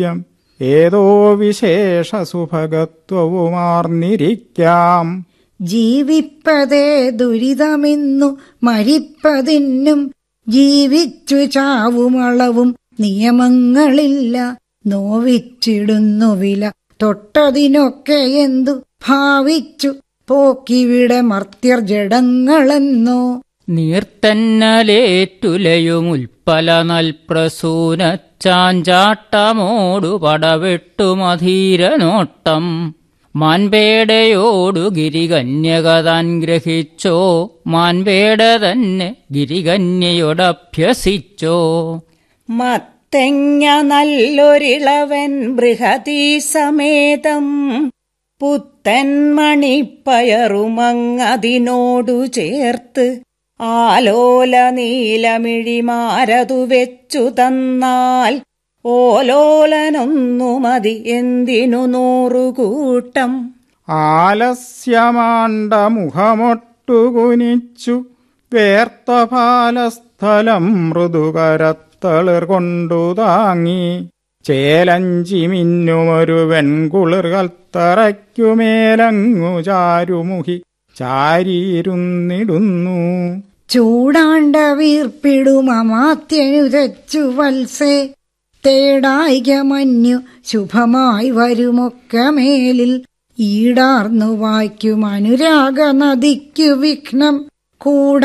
ഏതോ വിശേഷ സുഭഗത്വവുമാർന്നിരിക്കാം ജീവിപ്പതേ ദുരിതമെന്നു മരിപ്പതിനും ജീവിച്ചു ചാവുമളവും നിയമങ്ങളില്ല നോവിച്ചിടുന്നു വില തൊട്ടതിനൊക്കെ എന്തു ഭാവിച്ചു പോക്കിവിടെ മർത്യർ ജഡങ്ങളെന്നോ നീർത്തന്നലേറ്റുലയുമുൽപ്പല നൽപ്രസൂന ചാഞ്ചാട്ടമോടു പടവെട്ടുമധീരനോട്ടം മാൻപേടയോടു ഗിരികന്യകതാൻ ഗ്രഹിച്ചോ മാൻപേട തന്നെ ഗിരികന്യയോടഭ്യസിച്ചോ മത്തങ്ങ നല്ലൊരിളവൻ ബൃഹതീ സമേതം പുത്തൻ മണിപ്പയറുമങ്ങതിനോടു ചേർത്ത് ആലോല നീലമിഴിമാരതു വെച്ചു തന്നാൽ ഓലോലനൊന്നു മതി എന്തിനു നൂറുകൂട്ടം ആലസ്യമാണ്ട മുഖമൊട്ടുകുനിച്ചു വേർത്ത പാലസ്ഥലം മൃദുകരത്തളിർ കൊണ്ടു താങ്ങി ചേലഞ്ചി മിന്നുമൊരു വെൺകുളിർ കൽത്തറയ്ക്കുമേലങ്ങു ചാരുമുഹി ചാരിയിരുന്നിടുന്നു ചൂടാണ്ട വീർപ്പിടുമമാത്യനുരച്ചു വത്സേ തേടായിക മഞ്ഞു ശുഭമായി വരുമൊക്കെ മേലിൽ ഈടാർന്നു വായ്ക്കും അനുരാഗ നദിക്കു വിഘ്നം കൂട